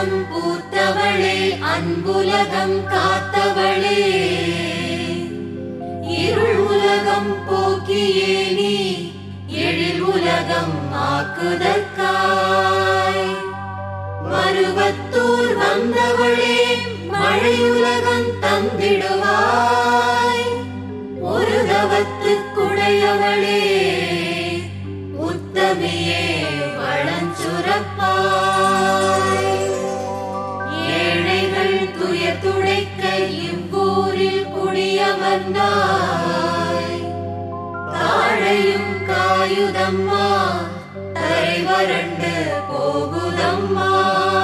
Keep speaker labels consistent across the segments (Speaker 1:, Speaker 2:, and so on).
Speaker 1: அன்னவனம் பூத்தவளே அன்புலகம் காத்தவளே இருள் உலகம் போக்கியே நீ எழில் உலகம் ஆக்குதற்காய் மருவத்தூர் வந்தவளே மழையுலகம் தந்திடுவாய் ஒரு தவத்துக்குடையவளே உத்தமியே வளஞ்சுரப்பாய் ஏழைகள் துயர் துடைக்க இவ்வூரில் குடியமர்ந்தாய் தாழையும் காயுதம்மா தரை வறண்டு போகுதம்மா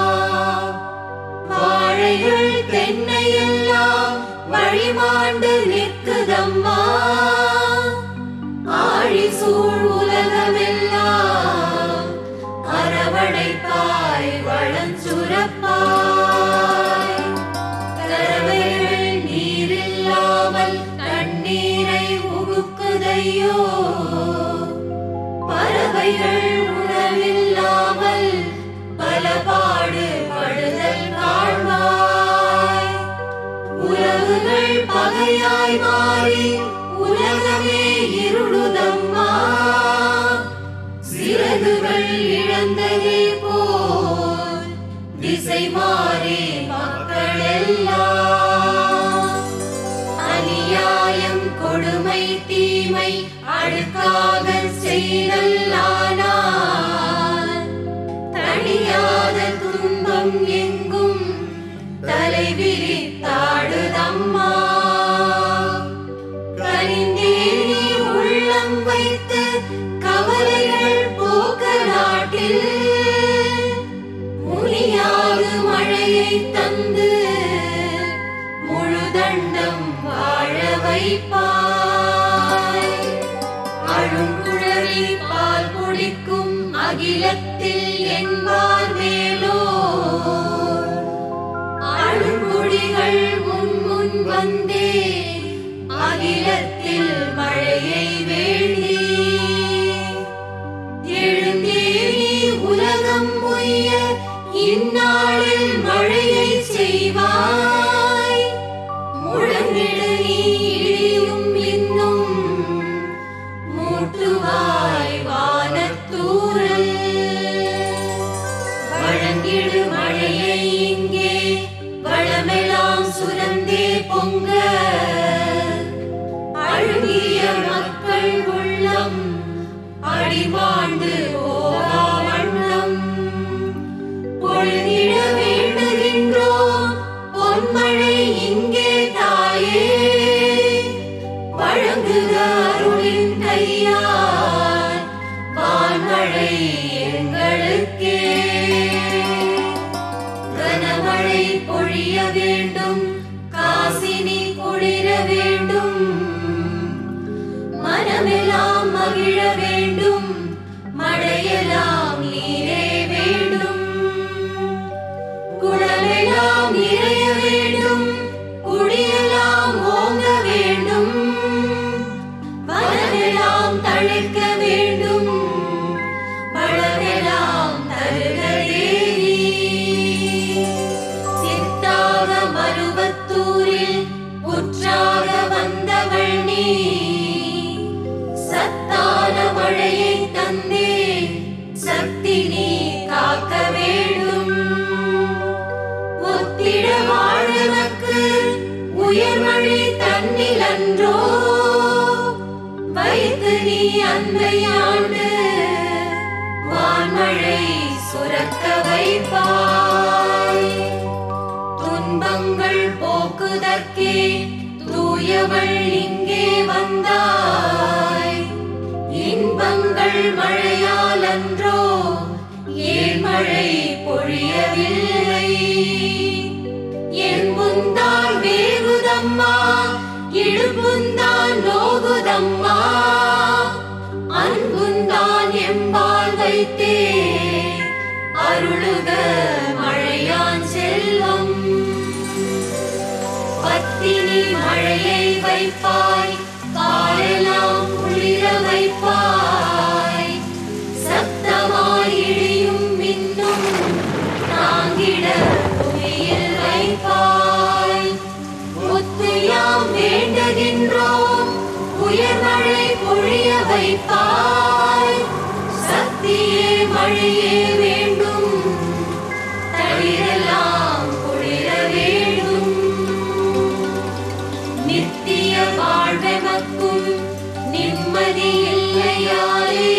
Speaker 1: வாழைகள் தென்னை எல்லாம் வழிமாண்டு நிற்குதம்மா ஆழி சூழ் உலகமெல்லாம் அரவணைப்பாய் வளஞ்சுரப்பாய் கறவைகள் நீரில்லாமல் கண்ணீரை உகுக்குதையோ பறவைகள் உணவில்லாமல் பலபாடு படுதல் காண்பாய் உறவுகள் பகையாய் மாறி உலகமே இருளுதம்மா சிறகுகள் இழந்ததே போல் திசை மாறி மக்கள் எல்லாம் அநியாயம் கொடுமை தீமை அழுக்காக செய்தல்லானால் தணியாத துன்பம் எங்கும் தலைவிரித்தாடுதம்மா கனிந்தேனி உள்ளம் வைத்து கவலைகள் போக்க நாட்டில் முனியாது மழையை தந்து முழுதண்டம் வாழ வைப்பாய் அழுங்குழலி பால் குடிக்கும் அகிலத்தில் என்பார் மேலோ அழுங்குடிகள் முன் முன் வந்தே அகிலத்தில் மழையை வேண்டி எழுந்தே நீ உலகம் உய்ய இந்நாளில் மழையை செய்வாய் முழங்கிடு நீ இடியும் இன்னும் மூட்டுவாய் வானத்தூரல் வழங்கிடு மழையை இங்கே வளமெல்லாம் சுரந்தே பொங்க அழுகிய மக்கள் உள்ளம் அடிமாண்டு போகா வண்ணம் பொழுதிட வேண்டுகின்றோம் பொன்மழை இங்கே தாயே வழங்குக அருளின் கையால் வான்மழை எங்களுக்கே கனமழை பொழிய வேண்டும் காசினி குளிர வேண்டும் மனமெல்லாம் மகிழ வேண்டும் மழையெல்லாம் நீரே வேண்டும் குளமெல்லாம் நிறைய வேண்டும் குடியெல்லாம் ஓங்க வேண்டும் வனமெல்லாம் தழைக்க வேண்டும் வளமெல்லாம் தருக தேவி சித்தாக மருவத்தூரில் புற்றாக வந்தவள் நீ சத்தான மழையை தந்தே சக்தி நீ காக்க வேண்டும் ஒத்திட வாழ்வதற்கு உயர்மழை தன்னில் அன்றோ வைத்து நீ அன்பை ஆண்டு வான்மழை சுரக்க வைப்பாய் துன்பங்கள் போக்குதற்கே தூயவள் இங்கே வந்தாய் இன்பங்கள் மழையால் அன்றோ ஏன் மழை பொழியவில்லை என் முந்தான் வேகுதம்மா இழுப்புந்தான் நோகுதம்மா அன்புந்தான் எம்பால் வைத்தே அருளுக மழையான் செல்வம் பத்தினி மழையை வைப்பாய் காலெல்லாம் குளிர வைப்பாய் சத்தமாய் இடியும் மின்னும் தாங்கிட உயர்மழை பொழிய வைப்பாய் சக்தியே மழையே வேண்டும் தளிரெல்லாம் குளிர வேண்டும் நித்திய வாழ்வெமக்கும் நிம்மதி இல்லையாலே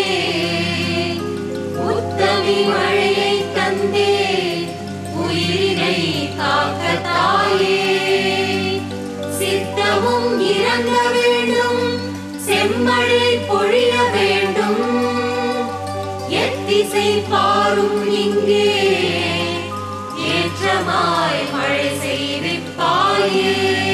Speaker 1: உத்தமி மழையை தந்தே உயிரினை காக்க தாயே சித்தமும் இறங்க வேண்டும் செம்மழை பொழிய வேண்டும் எத்திசை பாரும் இங்கே ஏற்றமாய் மழை செய்விப்பாயே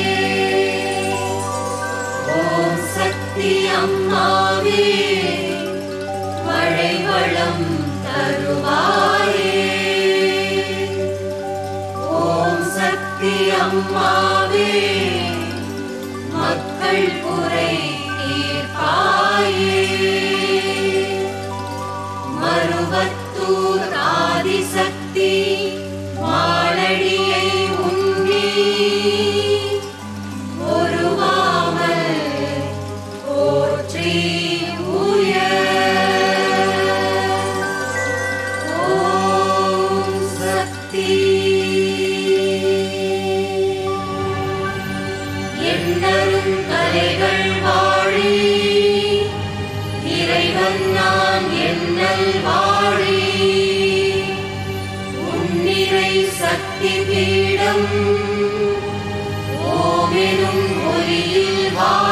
Speaker 1: ஓம் சக்தி அம்மாவே மழை வளம் தருவாயே ஓம் சக்தி அம்மாவே மக்கள் குறை தீர்ப்பாயே மருவத்தூர் ஆதிசக்தி மாலடியை உந்தி ஒருவாமல் போற்றி உயர். ஓம் சக்தி எண்ணரும் கலைகள் வாழி இறைவன் நான் என்னல் வாழி உன்னிறை சக்தி பீடம் ஓமெனும் ஒலியில் வா